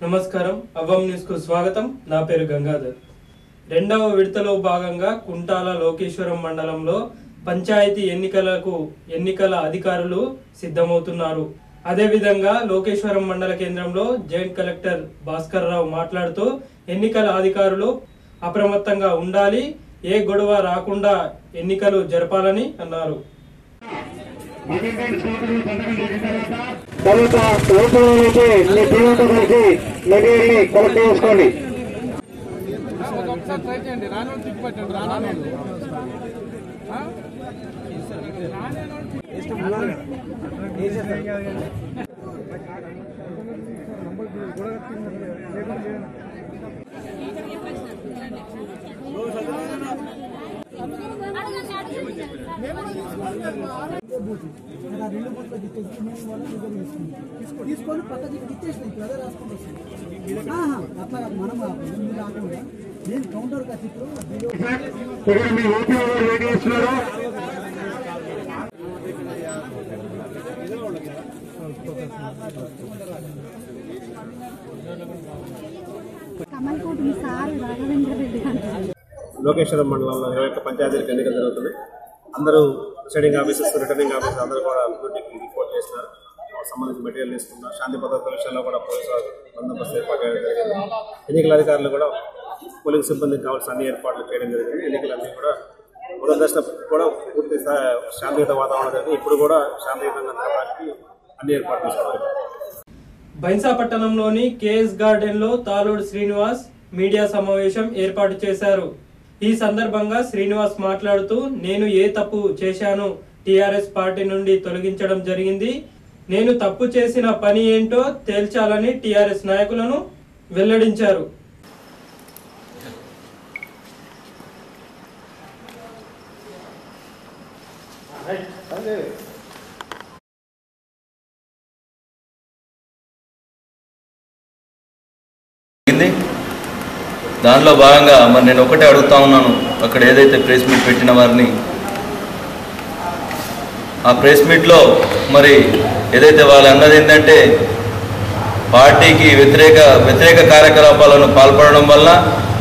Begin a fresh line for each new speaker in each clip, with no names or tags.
నమస్కారం అవ్వం న్యూస్ కు స్వాగతం నా పేరు గంగాధర్ రెండవ విడతలో భాగంగా కుంటాల లోకేశ్వరం మండలంలో పంచాయతీ ఎన్నికలకు ఎన్నికల అధికారులు సిద్ధమవుతున్నారు అదేవిధంగా లోకేశ్వరం మండల కేంద్రంలో జాయింట్ కలెక్టర్ భాస్కర్ రావు మాట్లాడుతూ ఎన్నికల అధికారులు అప్రమత్తంగా ఉండాలి ఏ గొడవ రాకుండా ఎన్నికలు జరపాలని అన్నారు
తర్వాత ఓటులైతే మీ టీంతో కలిసి మెటీరియల్ని కలెక్ట్ చేసుకోండి
ఒకసారి ట్రై చేయండి రాని వాళ్ళు తిప్పి పెట్టండి రాని
తీసుకొని పక్కకి ఇచ్చేసిన ఇప్పుడు అదే రాసుకుంటూ వస్తుంది ఆహా, అట్లా కాదు, మనం కాదు, మీరు కాకుండా నేను కౌంటర్ కాదు ఇప్పుడు వీడియో
ఇక్కడ మీ ఓపీ వాళ్ళు వెయిట్ చేస్తున్నారు
కమల్ కోటి సార్ రాఘవేంద్ర రెడ్డి అంటారు
లోకేశ్వరం మండలంలో ఇరవై ఒక్క పంచాయతీలకు ఎన్నికలు జరుగుతుంది అందరూ షెడింగ్ ఆఫీసర్స్ రిటర్నింగ్ ఆఫీసర్స్ అందరూ కూడా డ్యూటీకి రిపోర్ట్ చేస్తున్నారు వాళ్ళకి సంబంధించిన మెటీరియల్ తీసుకున్నారు శాంతి భద్రతల విషయంలో కూడా పోలీసు వారు బందోబస్తు ఏర్పాటు చేయడం జరిగింది ఎన్నికల అధికారులు కూడా పోలింగ్ సిబ్బందికి కావాల్సిన అన్ని ఏర్పాట్లు చేయడం జరిగింది ఎన్నికలన్నీ కూడా మొదటి దశ కూడా పూర్తి స్థాయి శాంతియుత వాతావరణం జరిగింది ఇప్పుడు కూడా శాంతియుతంగా జరగడానికి అన్ని ఏర్పాట్లు చేసుకోవాలి
బైన్సా పట్టణంలోని కేఎస్ గార్డెన్ లో తాలూడు శ్రీనివాస్ మీడియా సమావేశం ఏర్పాటు చేశారు ఈ సందర్భంగా శ్రీనివాస్ మాట్లాడుతూ నేను ఏ తప్పు చేశాను టిఆర్ఎస్ పార్టీ నుండి తొలగించడం జరిగింది నేను తప్పు చేసిన పని ఏంటో తేల్చాలని టిఆర్ఎస్ నాయకులను వెల్లడించారు
జరిగింది దానిలో భాగంగా మరి నేను ఒకటే అడుగుతా ఉన్నాను అక్కడ ఏదైతే ప్రెస్ మీట్ పెట్టిన వారిని ఆ ప్రెస్ మీట్లో మరి ఏదైతే వాళ్ళు అన్నది ఏంటంటే పార్టీకి వ్యతిరేక వ్యతిరేక కార్యకలాపాలను పాల్పడడం వల్ల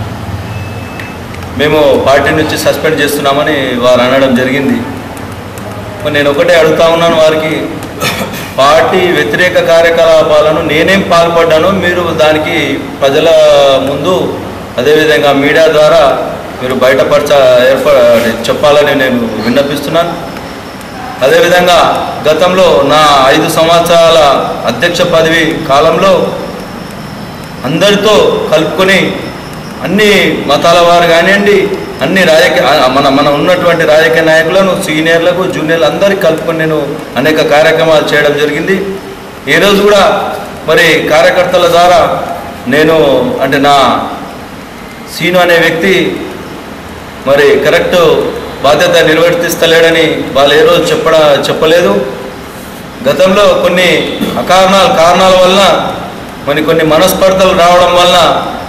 మేము పార్టీ నుంచి సస్పెండ్ చేస్తున్నామని వారు అనడం జరిగింది మరి నేను ఒకటే అడుగుతా ఉన్నాను వారికి పార్టీ వ్యతిరేక కార్యకలాపాలను నేనేం పాల్పడ్డానో మీరు దానికి ప్రజల ముందు అదేవిధంగా మీడియా ద్వారా మీరు బయటపరచ ఏర్ప చెప్పాలని నేను విన్నపిస్తున్నాను అదేవిధంగా గతంలో నా ఐదు సంవత్సరాల అధ్యక్ష పదవి కాలంలో అందరితో కలుపుకొని అన్ని మతాల వారు కానివ్వండి అన్ని రాజకీయ ఆ, మన మన ఉన్నటువంటి రాజకీయ నాయకులను సీనియర్లకు జూనియర్లు అందరికీ కలుపుకొని నేను అనేక కార్యక్రమాలు చేయడం జరిగింది ఈరోజు కూడా మరి కార్యకర్తల ద్వారా నేను అంటే నా సీను అనే వ్యక్తి మరి కరెక్ట్ బాధ్యత నిర్వర్తిస్తలేడని వాళ్ళు ఏ రోజు చెప్పడ చెప్పలేదు గతంలో కొన్ని అకారణాల కారణాల వలన మరి కొన్ని మనస్పర్ధలు రావడం వలన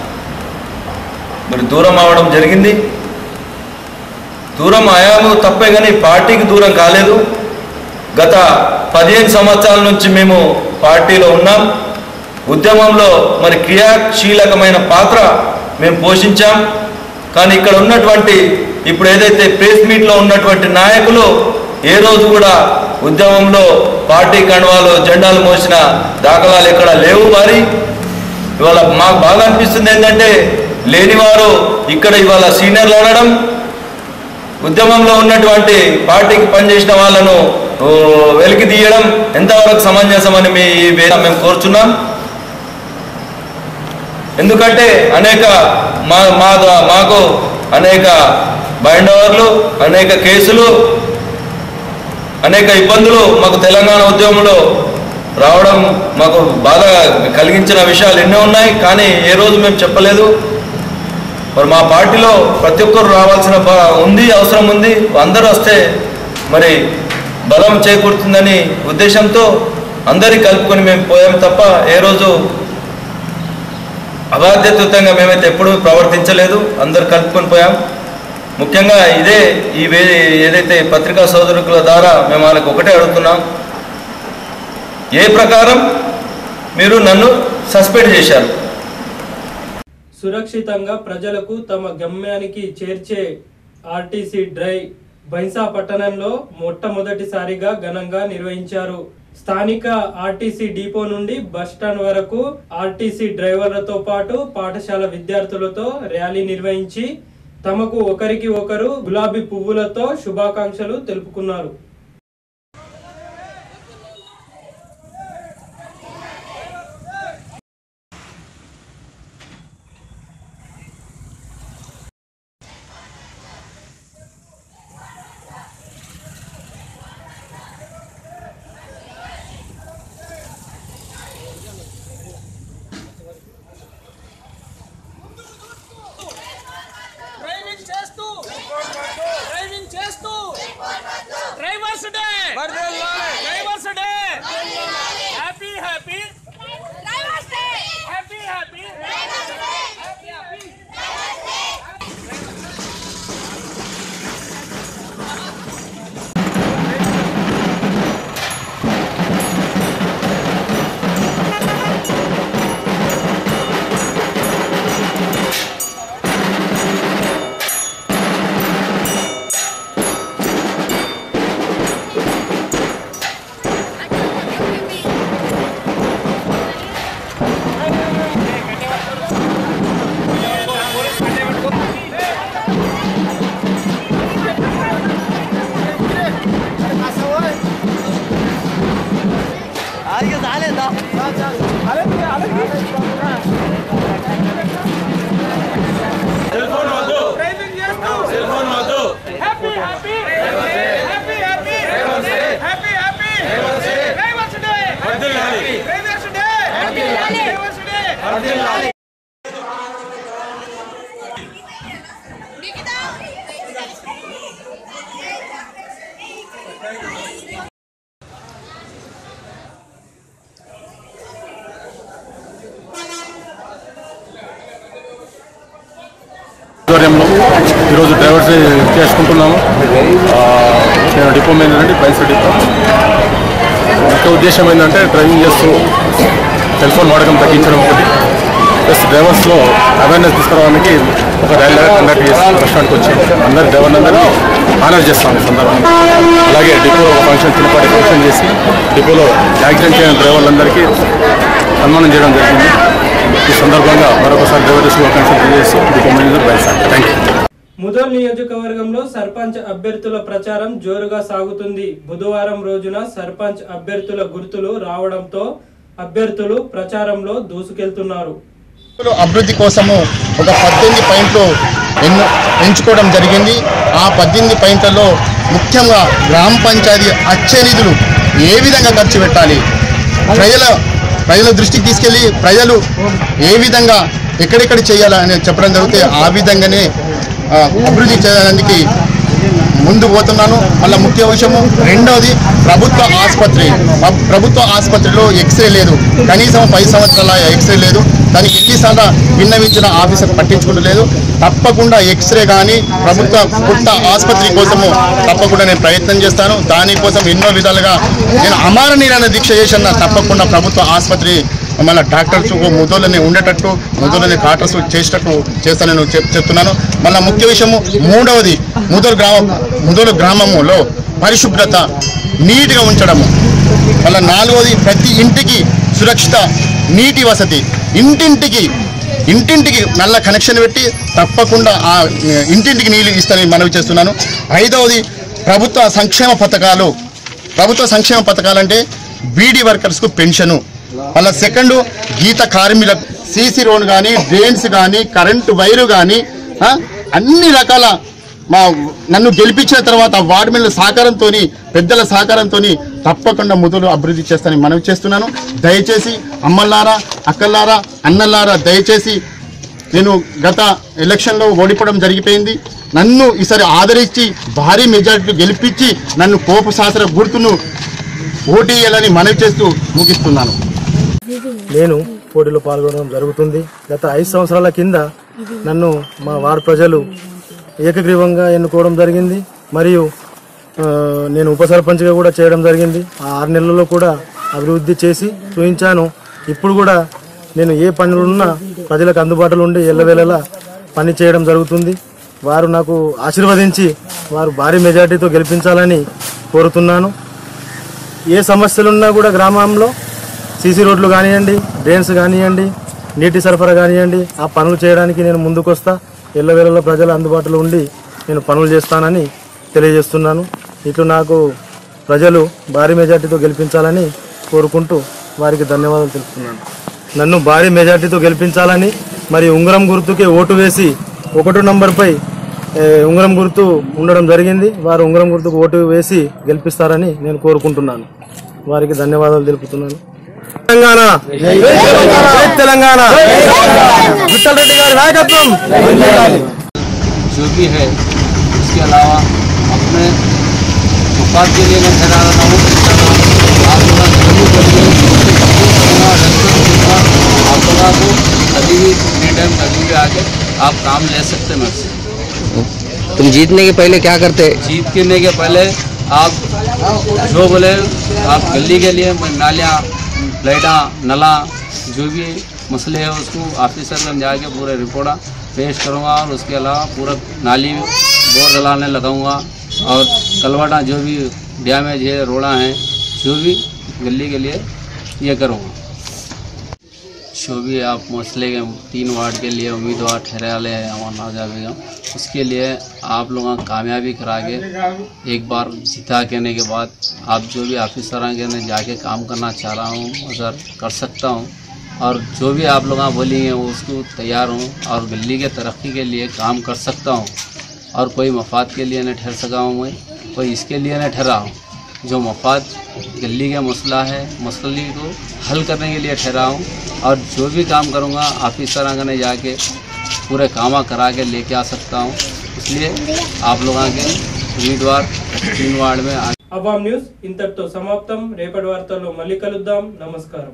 మరి దూరం అవడం జరిగింది దూరం అయాము తప్పే కానీ పార్టీకి దూరం కాలేదు గత పదిహేను సంవత్సరాల నుంచి మేము పార్టీలో ఉన్నాం ఉద్యమంలో మరి క్రియాశీలకమైన పాత్ర మేము పోషించాం కానీ ఇక్కడ ఉన్నటువంటి ఇప్పుడు ఏదైతే ప్రెస్ మీట్లో ఉన్నటువంటి నాయకులు ఏ రోజు కూడా ఉద్యమంలో పార్టీ కండువాలు జెండాలు మోసిన దాఖలాలు ఎక్కడ లేవు మరి ఇవాళ మాకు బాగా అనిపిస్తుంది ఏంటంటే లేనివారు ఇక్కడ ఇవాళ సీనియర్లు అనడం ఉద్యమంలో ఉన్నటువంటి పార్టీకి పనిచేసిన వాళ్ళను ఓ, వెలికి తీయడం ఎంతవరకు సమంజసమని మీ ఈ వేళ మేము కోరుచున్నాం ఎందుకంటే అనేక మా మా ద- మాకు అనేక బైండ్ ఓవర్లు అనేక కేసులు అనేక ఇబ్బందులు మాకు తెలంగాణ ఉద్యమంలో రావడం మాకు బాధ కలిగించిన విషయాలు ఎన్నో ఉన్నాయి కానీ ఏ రోజు మేము చెప్పలేదు మరి మా పార్టీలో ప్రతి ఒక్కరు రావాల్సిన బ- ఉంది అవసరం ఉంది అందరూ వస్తే మరి బలం చేకూరుతుందని ఉద్దేశంతో అందరి కలుపుకొని మేము పోయాం తప్ప ఏ రోజు అబాధ్యతయుతంగా మేమైతే ఎప్పుడూ ప్రవర్తించలేదు అందరు కలుపుకొని పోయాం ముఖ్యంగా ఇదే ఈ వే ఏదైతే పత్రికా సోదరుల ద్వారా మేము వాళ్ళకి ఒకటే అడుగుతున్నాం ఏ ప్రకారం మీరు నన్ను సస్పెండ్ చేశారు
సురక్షితంగా ప్రజలకు తమ గమ్యానికి చేర్చే ఆర్టీసీ డ్రై బైన్సా పట్టణంలో మొట్టమొదటిసారిగా ఘనంగా నిర్వహించారు స్థానిక ఆర్టీసీ డిపో నుండి బస్టాండ్ వరకు ఆర్టీసీ డ్రైవర్లతో పాటు పాఠశాల విద్యార్థులతో ర్యాలీ నిర్వహించి తమకు ఒకరికి ఒకరు గులాబీ పువ్వులతో శుభాకాంక్షలు తెలుపుకున్నారు
డ్రైవింగ్ చేస్తూ డ్రైవింగ్ చేస్తూ drivers day drivers day happy happy happy happy happy happy driving చేస్తూ happy happy happy happy happy happy drivers day drivers day drivers day
ఆధ్వర్యంలో ఈరోజు డ్రైవర్స్ చేసుకుంటున్నాము ఆ, నేను డిపో మీద నుండి బైన్స్ డిపో ముఖ్య ఉద్దేశం ఏంటంటే డ్రైవింగ్ చేస్తూ సెల్ ఫోన్ వాడకం తగ్గించడం ఒకటి ప్లస్ డ్రైవర్స్లో అవేర్నెస్ తీసుకురావడానికి ఒక ర్యాలీ కండక్ట్ చేసి రెస్టారెంట్కి వచ్చి అందరు డ్రైవర్లందరినీ ఆనర్ చేస్తాం ఈ సందర్భంగా అలాగే డిపోలో ఒక ఫంక్షన్ చిన్నపాటి ఫంక్షన్ చేసి డిపోలో యాక్సిడెంట్ అయిన డ్రైవర్లందరికీ సన్మానం చేయడం జరిగింది ఈ సందర్భంగా మరొకసారి డ్రైవర్ శుభాకాంక్షలు తెలియజేసి డిపో మేనేజర్ బయలుదేరారు థ్యాంక్ యూ
ముదోల్ నియోజకవర్గంలో సర్పంచ్ అభ్యర్థుల ప్రచారం జోరుగా సాగుతుంది బుధవారం రోజున సర్పంచ్ అభ్యర్థుల గుర్తులు రావడంతో అభ్యర్థులు ప్రచారంలో దూసుకెళ్తున్నారు
అభివృద్ధి కోసము ఒక పద్దెనిమిది పాయింట్లు ఎన్ను ఎంచుకోవడం జరిగింది ఆ పద్దెనిమిది పాయింట్లలో ముఖ్యంగా గ్రామ పంచాయతీ అచ్చే నిధులు ఏ విధంగా ఖర్చు పెట్టాలి ప్రజల ప్రజల దృష్టికి తీసుకెళ్ళి ప్రజలు ఏ విధంగా ఎక్కడెక్కడ చేయాలని చెప్పడం జరిగితే ఆ విధంగానే ఆ, అభివృద్ధి చేయడానికి ముందు పోతున్నాను మళ్ళీ ముఖ్య విషయము రెండవది ప్రభుత్వ ఆసుపత్రి ప్ర- ప్రభుత్వ ఆసుపత్రిలో ఎక్స్రే లేదు కనీసం పది సంవత్సరాల ఎక్స్రే లేదు దానికి ఎన్నిసార్లు విన్నవించిన ఆఫీసర్ పట్టించుకుంటలేదు తప్పకుండా ఎక్స్రే కానీ ప్రభుత్వ పుట్ట ఆసుపత్రి కోసము తప్పకుండా నేను ప్రయత్నం చేస్తాను దానికోసం ఎన్నో విధాలుగా నేను అమార నిరాన దీక్ష చేసిన తప్పకుండా ప్రభుత్వ ఆసుపత్రి మళ్ళీ డాక్టర్స్ ముదోలని ఉండేటట్టు ముదోలని డాక్టర్స్ చేసేటట్టు చేస్తానని చెప్ చెప్తున్నాను మళ్ళీ ముఖ్య విషయము మూడవది ముదోలు గ్రామం ముదోలు గ్రామములో పరిశుభ్రత నీట్గా ఉంచడము మళ్ళీ నాలుగవది ప్రతి ఇంటికి సురక్షిత నీటి వసతి ఇంటింటికి ఇంటింటికి నల్ల కనెక్షన్ పెట్టి తప్పకుండా ఆ ఇంటింటికి నీళ్ళు ఇస్తానని మనవి చేస్తున్నాను ఐదవది ప్రభుత్వ సంక్షేమ పథకాలు ప్రభుత్వ సంక్షేమ పథకాలంటే బీడీ వర్కర్స్కు పెన్షను మళ్ళీ సెకండ్ గీత కార్మికులకు సీసీ రోడ్ కానీ డ్రైన్స్ కానీ కరెంటు వైరు కానీ అన్ని రకాల మా నన్ను గెలిపించిన తర్వాత వార్డు మెంబర్ల సహకారంతో పెద్దల సహకారంతో తప్పకుండా ముదులు అభివృద్ధి చేస్తానని మనవి చేస్తున్నాను దయచేసి అమ్మలారా అక్కలారా అన్నలారా దయచేసి నేను గత ఎలక్షన్లో ఓడిపోవడం జరిగిపోయింది నన్ను ఈసారి ఆదరించి భారీ మెజార్టీ గెలిపించి నన్ను కోప శాస్త్ర గుర్తును ఓటు వేయాలని మనవి చేస్తూ ముగిస్తున్నాను
నేను పోటీలో పాల్గొనడం జరుగుతుంది గత ఐదు సంవత్సరాల కింద నన్ను మా వార్డు ప్రజలు ఏకగ్రీవంగా ఎన్నుకోవడం జరిగింది మరియు ఆ, నేను ఉప సర్పంచ్గా కూడా చేయడం జరిగింది ఆ ఆరు నెలల్లో కూడా అభివృద్ధి చేసి చూపించాను ఇప్పుడు కూడా నేను ఏ పనులున్నా ప్రజలకు అందుబాటులో ఉండి ఎల్లవేళలా పని చేయడం జరుగుతుంది వారు నాకు ఆశీర్వదించి వారు భారీ మెజార్టీతో గెలిపించాలని కోరుతున్నాను ఏ సమస్యలున్నా కూడా గ్రామంలో సీసీ రోడ్లు కానివ్వండి డ్రైన్స్ కానివ్వండి నీటి సరఫరా కానివ్వండి ఆ పనులు చేయడానికి నేను ముందుకొస్తా ఎల్లవేళలో ప్రజల అందుబాటులో ఉండి నేను పనులు చేస్తానని తెలియజేస్తున్నాను ఇట్లు నాకు ప్రజలు భారీ మెజార్టీతో గెలిపించాలని కోరుకుంటూ వారికి ధన్యవాదాలు తెలుపుతున్నాను నన్ను భారీ మెజార్టీతో గెలిపించాలని మరి ఉంగరం గుర్తుకే ఓటు వేసి ఒకటో నంబర్పై ఏ, ఉంగరం గుర్తు ఉండడం జరిగింది వారు ఉంగరం గుర్తుకు ఓటు వేసి గెలిపిస్తారని నేను కోరుకుంటున్నాను వారికి ధన్యవాదాలు తెలుపుతున్నాను తెలంగాణ జై తెలంగాణ విఠల్ రెడ్డి గారి నాయకత్వం
जो भी है इसके अलावा अपने मुफाद के लिए मैं ठहरा रहा हूँ आप लोग जरूर करिए दूंगा, रेस्पेक्ट दूंगा। आप लोगों को कभी भी एनी टाइम कभी भी आके आप काम ले सकते हैं मुझसे
तुम जीतने के पहले क्या करते
जीत करने के पहले आप जो बोले आप गली के लिए मैं नालियाँ लाइटा नला जो भी मसले है उसको ऑफिसर में जाके पूरे रिपोर्ट पेश करूँगा और उसके अलावा पूरा नाली बोर डलाने लगाऊंगा और कलवाटा जो भी डैमेज है रोड़ा हैं जो भी गली के लिए ये करूँगा जो भी आप मसले के तीन वार्ड के लिए उम्मीदवार ठहरे वाले हैं हमारा नाजा बेगम उसके लिए आप लोगों का कामयाबी करा के एक बार जिता करने के बाद आप जो भी ऑफिसर के ने जाके काम करना चाह रहा हूँ अगर कर सकता हूँ और जो भी आप लोग बोलेंगे वो उसको तैयार हूँ और गली के तरक्की के लिए काम कर सकता हूँ और कोई मफाद के लिए नहीं ठहर सका हूँ मैं कोई इसके लिए नहीं ठहरा हूँ जो मफाद गली का मसला है मसले को हल करने के लिए ठहरा हूँ और जो भी काम करूँगा ऑफिसर आगे जाके पूरे कामा करा के लेके आ सकता हूँ इसलिए आप लोगों के उम्मीदवार तीन वार्ड में आ
అవామ్ న్యూస్ ఇంతటితో సమాప్తం రేపటి వార్తల్లో మళ్ళీ కలుద్దాం నమస్కారం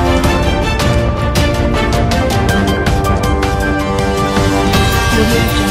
Audio Jungle.